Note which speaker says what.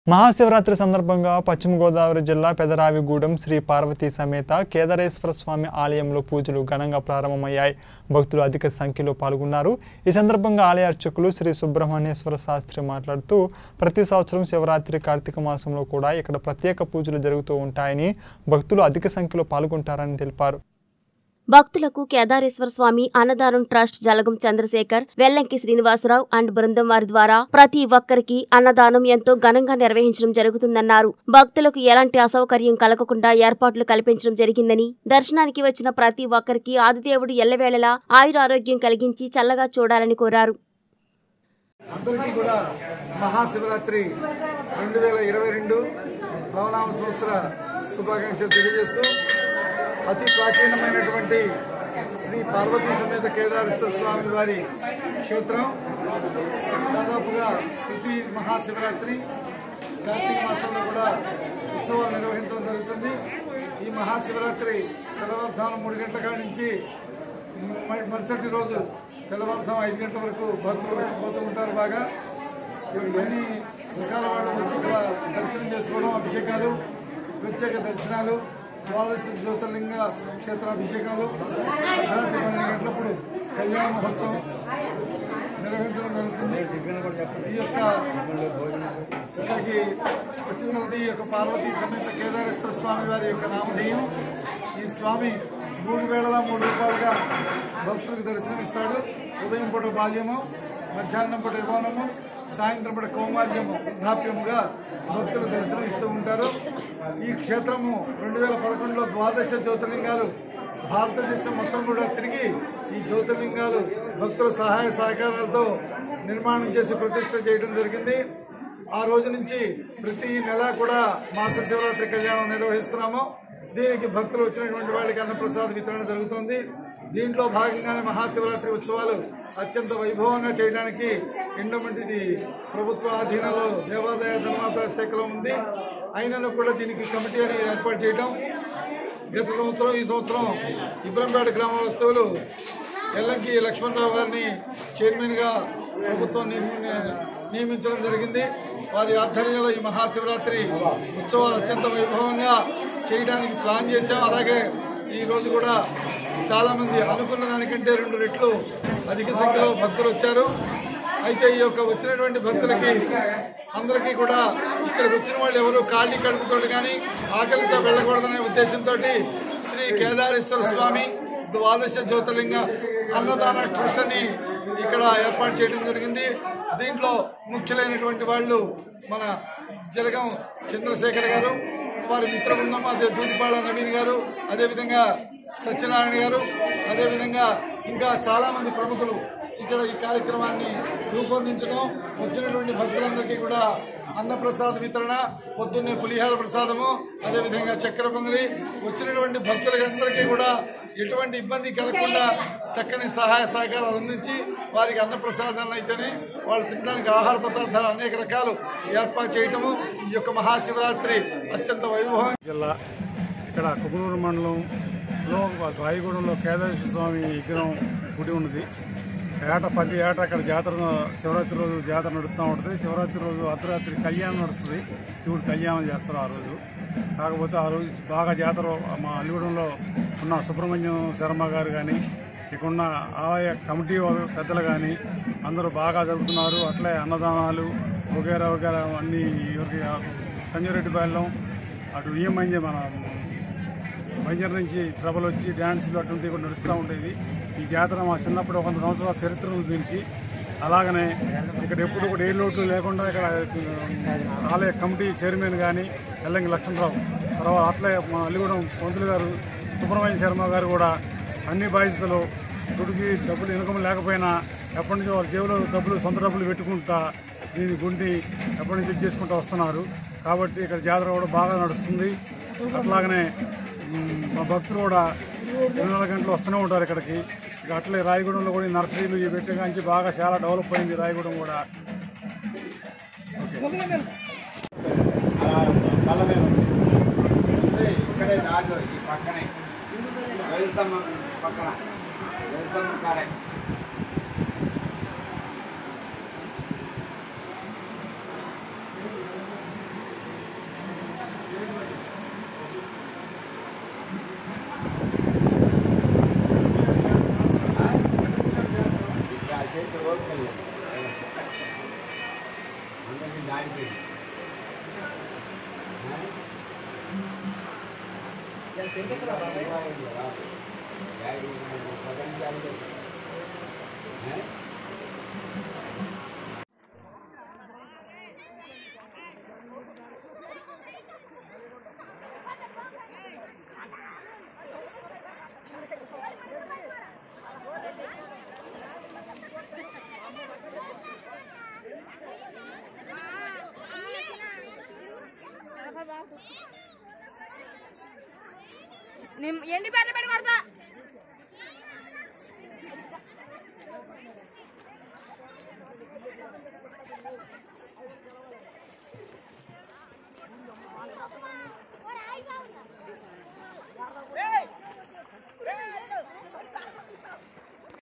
Speaker 1: మహాశివరాత్రి సందర్భంగా పశ్చిమ గోదావరి జిల్లా పెదరావిగూడెం శ్రీ పార్వతీ సమేత కేదారేశ్వర స్వామి ఆలయంలో పూజలు ఘనంగా ప్రారంభమయ్యాయి భక్తులు అధిక సంఖ్యలో పాల్గొన్నారు ఈ సందర్భంగా ఆలయ అర్చకులు శ్రీ సుబ్రహ్మణ్యేశ్వర శాస్త్రి మాట్లాడుతూ ప్రతి సంవత్సరం శివరాత్రి కార్తీక మాసంలో కూడా ఇక్కడ ప్రత్యేక పూజలు జరుగుతూ ఉంటాయని భక్తులు అధిక సంఖ్యలో పాల్గొంటారని తెలిపారు
Speaker 2: భక్తులకు కేదారేశ్వర స్వామి అన్నదానం ట్రస్ట్ జలగం చంద్రశేఖర్ వెల్లంకి శ్రీనివాసరావు అండ్ బృందం వారి ద్వారా ప్రతి ఒక్కరికి అన్నదానం ఎంతో ఘనంగా నిర్వహించడం జరుగుతుందన్నారు భక్తులకు ఎలాంటి అసౌకర్యం కలగకుండా ఏర్పాట్లు కల్పించడం జరిగిందని దర్శనానికి వచ్చిన ప్రతి ఒక్కరికి ఆదిదేవుడు ఎల్లవేళలా ఆయురారోగ్యం కలిగించి చల్లగా చూడాలని కోరారు
Speaker 3: అందరికీ కూడా మహాశివరాత్రి రెండు వేల ఇరవై రెండు నవనామ సంవత్సర శుభాకాంక్షలు తెలియజేస్తూ అతి ప్రాచీనమైనటువంటి శ్రీ పార్వతీ సమేత కేదారేశ్వర స్వామి వారి క్షేత్రం దాదాపుగా ప్రతి మహాశివరాత్రి కార్తీక మాసంలో కూడా ఉత్సవాలు నిర్వహించడం జరుగుతుంది ఈ మహాశివరాత్రి తెల్లవారుజామున మూడు గంటల కాడి నుంచి మరి మరుసటి రోజు తెల్లవారుజాము ఐదు గంటల వరకు భక్తులు వచ్చిపోతూ ఉంటారు బాగా ఇవన్నీ రకాల వాళ్ళు వచ్చి ఇక్కడ దర్శనం చేసుకోవడం అభిషేకాలు ప్రత్యేక దర్శనాలు ద్వాదశ జ్యోతిర్లింగ క్షేత్ర అభిషేకాలు అర్ధరాత్రి పన్నెండు గంటలప్పుడు కళ్యాణ మహోత్సవం నిర్వహించడం జరుగుతుంది ఈ యొక్క ఇక్కడికి వచ్చిన తర్వాత ఈ యొక్క పార్వతీ సమేత కేదారేశ్వర స్వామి వారి యొక్క నామధేయం ఈ స్వామి మూడు వేల మూడు రూపాయలుగా భక్తులకు దర్శనమిస్తాడు ఉదయం పూట బాల్యము మధ్యాహ్నం పూట యవ్వనము సాయంత్రం పూట కౌమార్యము వృద్ధాప్యముగా భక్తులు దర్శనమిస్తూ ఉంటారు ఈ క్షేత్రము రెండు వేల పదకొండులో ద్వాదశ జ్యోతిర్లింగాలు భారతదేశం మొత్తం కూడా తిరిగి ఈ జ్యోతిర్లింగాలు భక్తుల సహాయ సహకారాలతో నిర్మాణం చేసి ప్రతిష్ట చేయడం జరిగింది ఆ రోజు నుంచి ప్రతి నెల కూడా మాస శివరాత్రి కళ్యాణం నిర్వహిస్తున్నాము దీనికి భక్తులు వచ్చినటువంటి వాళ్ళకి అన్నప్రసాద వితరణ జరుగుతుంది దీంట్లో భాగంగానే మహాశివరాత్రి ఉత్సవాలు అత్యంత వైభవంగా చేయడానికి ఎండోమెంట్ ప్రభుత్వ ఆధీనంలో దేవాదాయ ధర్మాదాయ శాఖలో ఉంది అయినను కూడా దీనికి కమిటీ అని ఏర్పాటు చేయడం గత సంవత్సరం ఈ సంవత్సరం ఇబ్రంపేట గ్రామ వస్తువులు ఎల్లంకి లక్ష్మణరావు గారిని చైర్మన్గా ప్రభుత్వం నియమి- నియమించడం జరిగింది వారి ఆధ్వర్యంలో ఈ మహాశివరాత్రి ఉత్సవాలు అత్యంత వైభవంగా చేయడానికి ప్లాన్ చేశాం అలాగే ఈ రోజు కూడా చాలా మంది అనుకున్న దానికంటే రెండు రెట్లు అధిక సంఖ్యలో భక్తులు వచ్చారు అయితే ఈ యొక్క వచ్చినటువంటి భక్తులకి అందరికీ కూడా ఇక్కడికి వచ్చిన వాళ్ళు ఎవరు ఖాళీ కడుపుతోటి కానీ ఆకలితో వెళ్ళకూడదనే ఉద్దేశంతో శ్రీ కేదారేశ్వర స్వామి ద్వాదశ జ్యోతిర్లింగ అన్నదాన ట్రస్ట్ అని ఇక్కడ ఏర్పాటు చేయడం జరిగింది దీంట్లో ముఖ్యులైనటువంటి వాళ్ళు మన జలగం చంద్రశేఖర్ గారు వారి మిత్ర బృందం అదే దూదిపాళ నవీన్ గారు అదేవిధంగా సత్యనారాయణ గారు అదేవిధంగా ఇంకా చాలా మంది ప్రముఖులు ఇక్కడ ఈ కార్యక్రమాన్ని రూపొందించడం వచ్చినటువంటి భక్తులందరికీ కూడా అన్నప్రసాద వితరణ పొద్దున్నే పులిహార ప్రసాదము అదేవిధంగా చక్కెర పొంగలి వచ్చినటువంటి భక్తులందరికీ కూడా ఎటువంటి ఇబ్బంది కలగకుండా చక్కని సహాయ సహకారాలు అందించి వారికి అన్నప్రసాదాన్ని అయితేనే వాళ్ళు తినడానికి ఆహార పదార్థాలు అనేక రకాలు ఏర్పాటు చేయటము ఈ యొక్క మహాశివరాత్రి అత్యంత వైభవం
Speaker 4: జిల్లా ఇక్కడ కుకునూరు మండలంలో రాయగూడెంలో కేదారేశ్వర స్వామి విగ్రహం గుడి ఉన్నది ఏట ప్రతి ఏటా అక్కడ జాతర శివరాత్రి రోజు జాతర నడుస్తూ ఉంటుంది శివరాత్రి రోజు అర్ధరాత్రి కళ్యాణం నడుస్తుంది శివుడు కళ్యాణం చేస్తారు ఆ రోజు కాకపోతే ఆ రోజు బాగా జాతర మా అల్లిగూడెంలో ఉన్న సుబ్రహ్మణ్యం శర్మ గారు కానీ ఇక్కడున్న ఆలయ కమిటీ వాళ్ళు పెద్దలు కానీ అందరూ బాగా జరుపుతున్నారు అట్లే అన్నదానాలు వగేరా వగేరా అన్ని ఇవరికి సంజయరెడ్డిపాలెం అటు ఈఎంఐ మన బంజర్ నుంచి సభలు వచ్చి డ్యాన్సులు అటువంటివి కూడా నడుస్తూ ఉండేది ఈ జాతర మా చిన్నప్పుడు ఒక వంద సంవత్సరాల చరిత్ర ఉంది దీనికి అలాగనే ఇక్కడ ఎప్పుడు కూడా ఏ లోటు లేకుండా ఇక్కడ ఆలయ కమిటీ చైర్మన్ కానీ ఎల్లంగి లక్ష్మణరావు తర్వాత అట్లే మా అల్లిగూడెం పంతులు గారు సుబ్రహ్మణ్య శర్మ గారు కూడా అన్ని బాధ్యతలు గుడికి డబ్బులు ఇన్కమ్ లేకపోయినా ఎప్పటి నుంచో వాళ్ళ జేబులో డబ్బులు సొంత డబ్బులు పెట్టుకుంటా దీని గుండి ఎప్పటి నుంచి ఇది చేసుకుంటూ వస్తున్నారు కాబట్టి ఇక్కడ జాతర కూడా బాగా నడుస్తుంది అట్లాగనే మ్, మా భక్తులు కూడా ఇరవై నాలుగు గంటలు వస్తూనే ఉంటారు ఇక్కడికి ఇక అట్లే రాయగూడెంలో కూడా ఈ నర్సరీలు ఈ పెట్టే కాంచి బాగా చాలా డెవలప్ అయింది రాయగూడెం కూడా
Speaker 5: ఇక్కడే దారిలో ఈ పక్కనే వెళ్తాం పక్కన వెళ్తాం కాడే
Speaker 6: నిమ్- ఎన్ని పేర్లు పెట్టి కొడతా